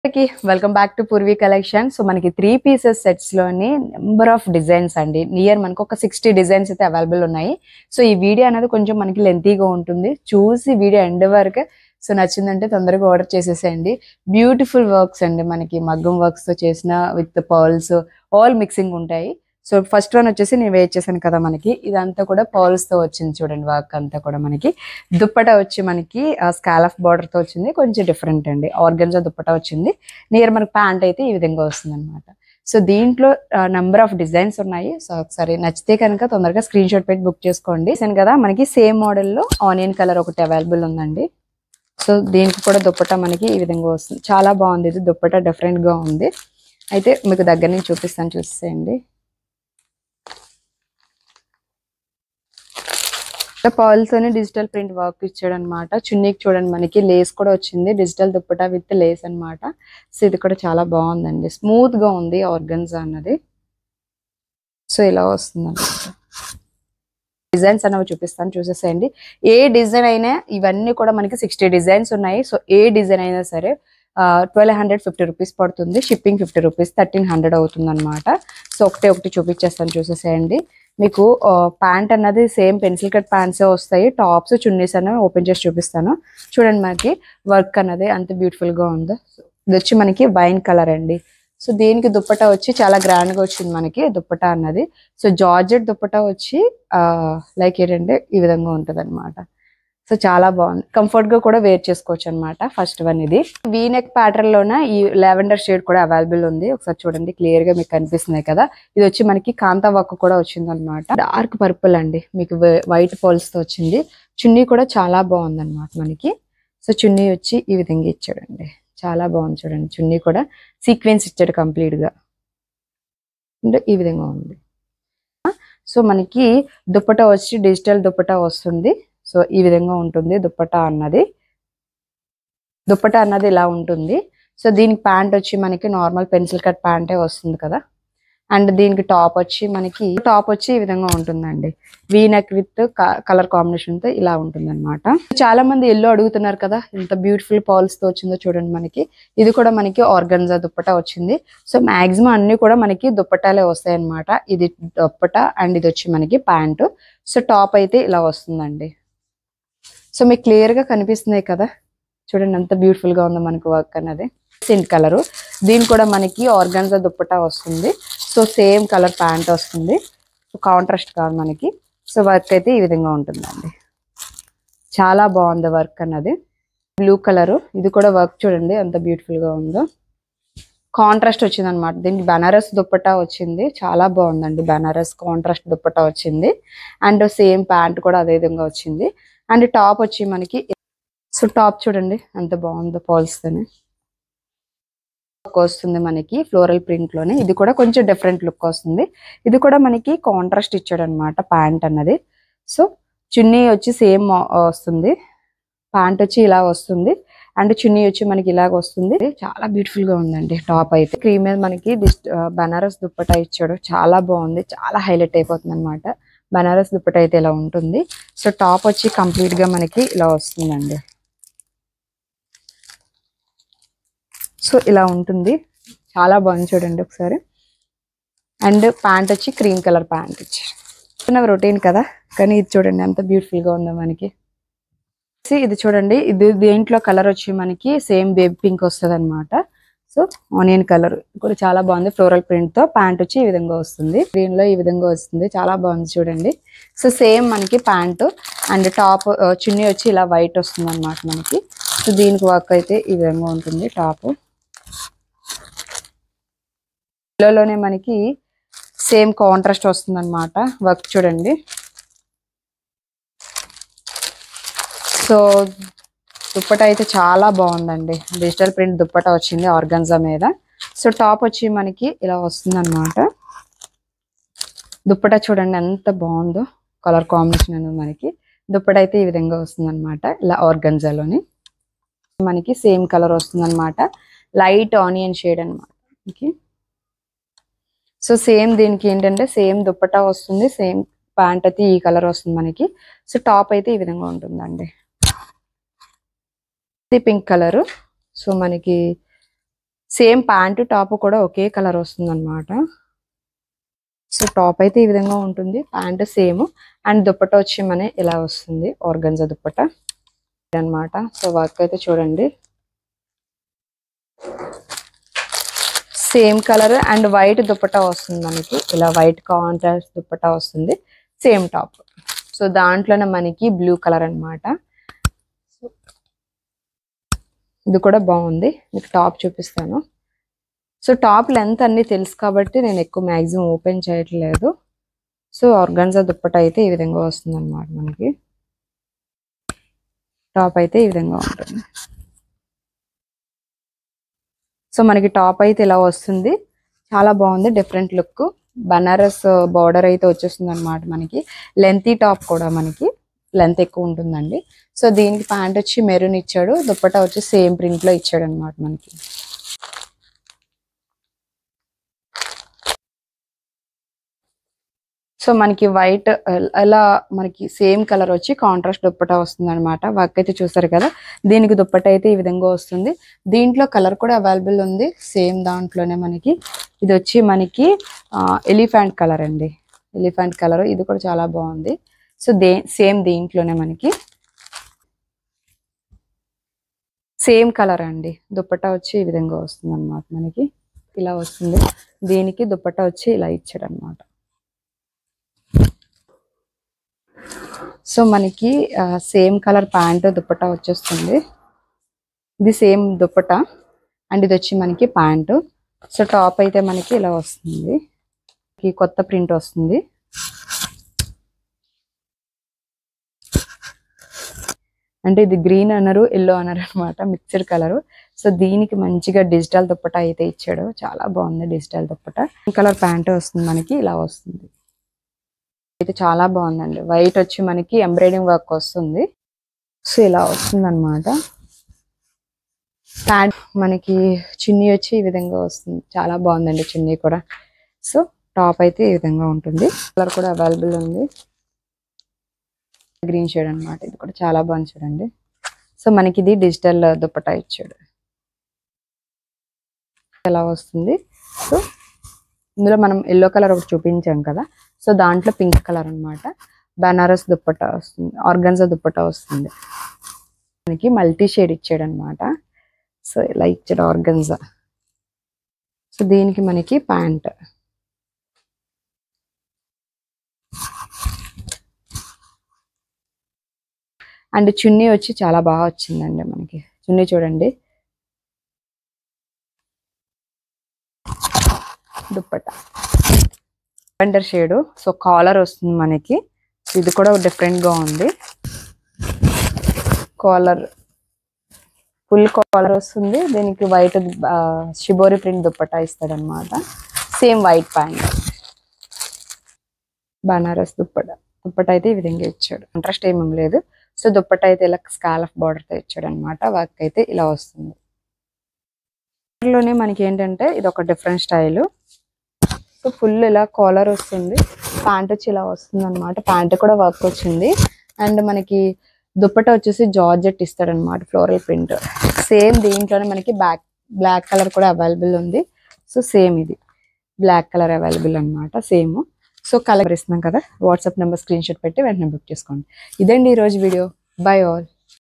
అందరికీ welcome back to Purvi collection so మనకి three pieces sets లోని నెంబర్ ఆఫ్ డిజైన్స్ అండి నియర్ మనకు ఒక సిక్స్టీ డిజైన్స్ అయితే అవైలబుల్ ఉన్నాయి సో ఈ వీడియో అనేది కొంచెం మనకి లెంతీగా ఉంటుంది చూసి వీడియో ఎండ్ వరకు సో నచ్చిందంటే తొందరగా ఆర్డర్ చేసేసేయండి బ్యూటిఫుల్ వర్క్స్ అండి మనకి మగ్గం వర్క్స్ తో చేసిన విత్ పర్ల్స్ ఆల్ మిక్సింగ్ ఉంటాయి సో ఫస్ట్ వన్ వచ్చేసి నేను వేట్ చేశాను కదా మనకి ఇదంతా కూడా పర్ల్స్ తో వచ్చింది చూడండి వర్క్ అంతా కూడా మనకి దుప్పట వచ్చి మనకి స్కాలఫ్ బార్డర్ తో వచ్చింది కొంచెం డిఫరెంట్ అండి ఆర్గన్జా దుప్పట వచ్చింది నియర్ మనకి ప్యాంట్ అయితే ఈ విధంగా వస్తుంది అనమాట సో దీంట్లో నెంబర్ ఆఫ్ డిజైన్స్ ఉన్నాయి సో ఒకసారి నచ్చితే కనుక తొందరగా స్క్రీన్ షాట్ పెట్టి బుక్ చేసుకోండి సేమ్ కదా మనకి సేమ్ మోడల్లో ఆనియన్ కలర్ ఒకటి అవైలబుల్ ఉందండి సో దీనికి కూడా దుప్పట మనకి ఈ విధంగా వస్తుంది చాలా బాగుంది ఇది దుప్పట డిఫరెంట్ గా ఉంది అయితే మీకు దగ్గర నుంచి చూపిస్తాను చూసేయండి పర్ల్స్ అని డిజిటల్ ప్రింట్ వర్క్ ఇచ్చాడు అనమాట చున్నీకి చూడండి మనకి లేస్ కూడా వచ్చింది డిజిటల్ దుప్పట విత్ లేస్ అన్నమాట సో ఇది కూడా చాలా బాగుందండి స్మూత్ గా ఉంది ఆర్గన్స్ అన్నది సో ఇలా వస్తుంది అనమాట డిజైన్స్ అనేవి చూపిస్తాను చూసేసేయండి ఏ డిజైన్ అయినా ఇవన్నీ కూడా మనకి సిక్స్టీ డిజైన్స్ ఉన్నాయి సో ఏ డిజైన్ అయినా సరే ట్వెల్వ్ హండ్రెడ్ ఫిఫ్టీ రూపీస్ పడుతుంది shipping fifty rupees thirteen hundred అవుతుంది అనమాట సో ఒకటి ఒకటి చూపించేస్తాను చూసేసేయండి మీకు ప్యాంట్ అన్నది సేమ్ పెన్సిల్ కట్ ప్యాంట్సే వస్తాయి టాప్స్ చున్నీస్ అనేవి ఓపెన్ చేసి చూపిస్తాను చూడండి మనకి వర్క్ అన్నది అంత బ్యూటిఫుల్ గా ఉందో ఇది వచ్చి మనకి వైన్ కలర్ అండి సో దీనికి దుప్పట వచ్చి చాలా గ్రాండ్ గా వచ్చింది మనకి దుప్పట అన్నది సో జార్జెట్ దుప్పట వచ్చి లైక్ ఏంటంటే ఈ విధంగా ఉంటది అనమాట సో చాలా బాగుంది కంఫర్ట్ గా కూడా వేర్ చేసుకోవచ్చు అనమాట ఫస్ట్ వన్ ఇది వీ నెక్ ప్యాటర్న్ లోన ఈ లెవెండర్ షేడ్ కూడా అవైలబుల్ ఉంది ఒకసారి చూడండి క్లియర్ గా మీకు కనిపిస్తున్నాయి కదా ఇది వచ్చి మనకి కాంతా వర్క్ కూడా వచ్చింది అనమాట డార్క్ పర్పుల్ అండి మీకు వైట్ పోల్స్ తో వచ్చింది చున్నీ కూడా చాలా బాగుంది అనమాట మనకి సో చున్నీ వచ్చి ఈ విధంగా ఇచ్చాడండి చాలా బాగుంది చూడండి చున్నీ కూడా సీక్వెన్స్ ఇచ్చాడు కంప్లీట్ గా అంటే ఈ విధంగా ఉంది సో మనకి దుప్పట వచ్చి డిజిటల్ దుప్పట వస్తుంది సో ఈ విధంగా ఉంటుంది దుప్పట అన్నది దుప్పట అన్నది ఇలా ఉంటుంది సో దీనికి ప్యాంట్ వచ్చి మనకి నార్మల్ పెన్సిల్ కట్ ప్యాంటే వస్తుంది కదా అండ్ దీనికి టాప్ వచ్చి మనకి టాప్ వచ్చి ఈ విధంగా ఉంటుందండి V neck with colour combination తో ఇలా ఉంటుంది అనమాట చాలా మంది ఎల్లో అడుగుతున్నారు కదా ఎంత బ్యూటిఫుల్ పాల్స్ తో వచ్చిందో చూడండి మనకి ఇది కూడా మనకి ఆర్గన్జా దుప్పట వచ్చింది సో మాక్సిమం అన్ని కూడా మనకి దుప్పటాలే వస్తాయి అనమాట ఇది దుప్పట అండ్ ఇది వచ్చి మనకి ప్యాంటు సో టాప్ అయితే ఇలా వస్తుందండి సో మీకు క్లియర్ గా కనిపిస్తున్నాయి కదా చూడండి ఎంత బ్యూటిఫుల్ గా ఉందో మనకు వర్క్ అన్నది సింట్ కలర్ దీని కూడా మనకి ఆర్గన్జా దుప్పటా వస్తుంది సో సేమ్ కలర్ ప్యాంట్ వస్తుంది సో కాంట్రాస్ట్ కాదు మనకి సో వర్క్ అయితే ఈ విధంగా ఉంటుందండి చాలా బాగుంది వర్క్ అన్నది బ్లూ కలర్ ఇది కూడా వర్క్ చూడండి ఎంత బ్యూటిఫుల్ గా ఉందో కాంట్రాస్ట్ వచ్చింది అనమాట దీనికి బనారస్ దుప్పటా వచ్చింది చాలా బాగుందండి బనారస్ కాంట్రాస్ట్ దుప్పటా వచ్చింది అండ్ సేమ్ ప్యాంట్ కూడా అదే విధంగా వచ్చింది అండ్ టాప్ వచ్చి మనకి సో టాప్ చూడండి ఎంత బాగుందో పాల్స్తోనే వస్తుంది మనకి ఫ్లోరల్ ప్రింట్ లోనే ఇది కూడా కొంచెం డిఫరెంట్ లుక్ వస్తుంది ఇది కూడా మనకి కాంట్రాస్ట్ ఇచ్చాడు అనమాట ప్యాంట్ అన్నది సో చున్నీ వచ్చి సేమ్ వస్తుంది ప్యాంట్ వచ్చి ఇలా వస్తుంది అండ్ చున్నీ వచ్చి మనకి ఇలాగ వస్తుంది చాలా బ్యూటిఫుల్ గా ఉందండి టాప్ అయితే క్రీమ్ మీద మనకి బనారస్ దుప్పటా ఇచ్చాడు చాలా బాగుంది చాలా హైలైట్ అయిపోతుంది అనమాట బనారస్ దుప్పట అయితే ఇలా ఉంటుంది సో టాప్ వచ్చి కంప్లీట్ గా మనకి ఇలా వస్తుందండి సో ఇలా ఉంటుంది చాలా బాగుంది చూడండి ఒకసారి అండ్ ప్యాంట్ వచ్చి క్రీమ్ కలర్ ప్యాంట్ వచ్చి రొటీన్ కదా కానీ ఇది చూడండి ఎంత బ్యూటిఫుల్ గా ఉందో మనకి ఇది చూడండి ఇది దేంట్లో కలర్ వచ్చి మనకి సేమ్ బేబీ పింక్ వస్తుంది అనమాట సో ఆనియన్ కలర్ కూడా చాలా బాగుంది ఫ్లోరల్ ప్రింట్ తో ప్యాంట్ వచ్చి ఈ విధంగా వస్తుంది గ్రీన్ లో ఈ విధంగా వస్తుంది చాలా బాగుంది చూడండి సో సేమ్ మనకి ప్యాంట్ అండ్ టాప్ చున్నీ వచ్చి ఇలా వైట్ వస్తుంది అనమాట మనకి సో దీనికి వర్క్ అయితే ఈ విధంగా ఉంటుంది టాప్ లోనే మనకి సేమ్ కాంట్రాస్ట్ వస్తుంది అనమాట వర్క్ చూడండి సో దుప్పట అయితే చాలా బాగుందండి డిజిటల్ ప్రింట్ దుప్పట వచ్చింది ఆర్గన్జా మీద సో టాప్ వచ్చి మనకి ఇలా వస్తుంది అనమాట దుప్పట చూడండి ఎంత బాగుందో కలర్ కాంబినేషన్ అనేది మనకి దుప్పట అయితే ఈ విధంగా వస్తుంది అనమాట ఇలా ఆర్గన్జాలోని మనకి సేమ్ కలర్ వస్తుంది అనమాట లైట్ ఆనియన్ షేడ్ అనమాట ఓకే సో సేమ్ దీనికి ఏంటంటే సేమ్ దుప్పటా వస్తుంది సేమ్ ప్యాంట్ అయితే ఈ కలర్ వస్తుంది మనకి సో టాప్ అయితే ఈ విధంగా ఉంటుందండి ఇది పింక్ కలర్ సో మనకి సేమ్ ప్యాంటు టాప్ కూడా ఒకే కలర్ వస్తుంది అనమాట సో టాప్ అయితే ఈ విధంగా ఉంటుంది ప్యాంట్ సేమ్ అండ్ దుప్పట వచ్చి మన ఇలా వస్తుంది ఆర్గన్జా దుప్పట అన్నమాట సో వర్క్ అయితే చూడండి same colour and white dupatta వస్తుంది మనకి ఇలా వైట్ కాంట్రాస్ట్ దుప్పట వస్తుంది సేమ్ టాప్ సో దాంట్లోనే మనకి బ్లూ కలర్ అన్నమాట ఇది కూడా బాగుంది మీకు టాప్ చూపిస్తాను సో టాప్ లెంత్ అన్ని తెలుసు కాబట్టి నేను ఎక్కువ మ్యాక్సిమం ఓపెన్ చేయట్లేదు సో ఆర్గన్జా దుప్పట అయితే ఈ విధంగా వస్తుంది అనమాట మనకి టాప్ అయితే ఈ విధంగా ఉంటుంది సో మనకి టాప్ అయితే ఇలా వస్తుంది చాలా బాగుంది డిఫరెంట్ లుక్ బనారస్ బార్డర్ అయితే వచ్చేస్తుంది అనమాట మనకి లెంతీ టాప్ కూడా మనకి లెంత్ ఎక్కువ ఉంటుందండి సో దీనికి ప్యాంట్ వచ్చి మెరూన్ ఇచ్చాడు దుప్పటా వచ్చి సేమ్ ప్రింట్ లో ఇచ్చాడు అనమాట మనకి సో మనకి వైట్ అలా మనకి సేమ్ కలర్ వచ్చి కాంట్రాస్ట్ దుప్పటా వస్తుంది అనమాట వర్క్ అయితే చూసారు కదా దీనికి దుప్పట అయితే ఈ విధంగా వస్తుంది దీంట్లో కలర్ కూడా అవైలబుల్ ఉంది సేమ్ దాంట్లోనే మనకి ఇది వచ్చి మనకి ఎలిఫెంట్ కలర్ అండి ఎలిఫెంట్ కలర్ ఇది కూడా చాలా బాగుంది సో దే సేమ్ దీంట్లోనే మనకి సేమ్ కలర్ అండి దుప్పట్టా వచ్చి ఈ విధంగా వస్తుంది అనమాట మనకి ఇలా వస్తుంది దీనికి దుప్పట్టా వచ్చి ఇలా ఇచ్చాడు అనమాట సో మనకి సేమ్ కలర్ ప్యాంట్ దుప్పట్టా వచ్చేస్తుంది ఇది సేమ్ దుప్పట్టా అండ్ ఇది వచ్చి మనకి ప్యాంటు సో టాప్ అయితే మనకి ఇలా వస్తుంది ఈ కొత్త ప్రింట్ వస్తుంది అంటే ఇది గ్రీన్ అనరు ఎల్లో అనరు అనమాట మిక్స్డ్ కలర్ సో దీనికి మంచిగా డిజిటల్ దుప్పట అయితే ఇచ్చాడు చాలా బాగుంది డిజిటల్ దుప్పట కలర్ ప్యాంట్ వస్తుంది మనకి ఇలా వస్తుంది అయితే చాలా బాగుందండి వైట్ వచ్చి మనకి ఎంబ్రాయిడింగ్ వర్క్ వస్తుంది సో ఇలా వస్తుంది అనమాట ప్యాంట్ మనకి చున్నీ వచ్చి ఈ విధంగా వస్తుంది చాలా బాగుందండి చున్నీ కూడా సో టాప్ అయితే ఈ విధంగా ఉంటుంది కలర్ కూడా అవైలబుల్ ఉంది గ్రీన్ షేడ్ అన్నమాట ఇది కూడా చాలా బాగుంది చూడండి సో మనకి ఇది డిజిటల్ దుప్పటా ఇచ్చాడు ఎలా వస్తుంది సో ఇందులో మనం ఎల్లో కలర్ ఒకటి చూపించాం కదా సో దాంట్లో పింక్ కలర్ అన్నమాట బనారస్ దుప్పటా వస్తుంది ఆర్గన్జా దుప్పటా వస్తుంది మనకి మల్టీ షేడ్ ఇచ్చాడు అనమాట సో ఇలా ఇచ్చాడు ఆర్గన్జా సో దీనికి మనకి ప్యాంట్ అండ్ చున్నీ వచ్చి చాలా బాగా వచ్చిందండి మనకి చున్నీ చూడండి దుప్పట వెండర్ షేడు సో కాలర్ వస్తుంది మనకి ఇది కూడా డిఫరెంట్ గా ఉంది కాలర్ ఫుల్ కాలర్ వస్తుంది దీనికి వైట్ షిబోరి ప్రింట్ దుప్పట ఇస్తాడు అనమాట same white pant Banaras dupatta dupatta అయితే ఈ విధంగా ఇచ్చాడు ఇంట్రెస్ట్ ఏమేం లేదు సో దుప్పట అయితే ఇలా స్కాలఫ్ బార్డర్ తో ఇచ్చాడు అనమాట వర్క్ అయితే ఇలా వస్తుంది లోనే మనకి ఏంటంటే ఇది ఒక డిఫరెంట్ స్టైల్ సో ఫుల్ ఇలా కాలర్ వస్తుంది ప్యాంట్ వచ్చి ఇలా వస్తుంది అనమాట ప్యాంట్ కూడా వర్క్ వచ్చింది అండ్ మనకి దుప్పట వచ్చేసి జార్జెట్ ఇస్తాడు అనమాట ఫ్లోరల్ ప్రింట్ సేమ్ దీంట్లోనే మనకి బ్యాక్ బ్లాక్ కలర్ కూడా అవైలబుల్ ఉంది సో సేమ్ ఇది బ్లాక్ కలర్ అవైలబుల్ అనమాట సేమ్ సో కలర్ ఇస్తున్నాం కదా వాట్సాప్ నెంబర్ స్క్రీన్ షాట్ పెట్టి వెంటనే బుక్ చేసుకోండి ఇదండి ఈరోజు వీడియో బై ఆల్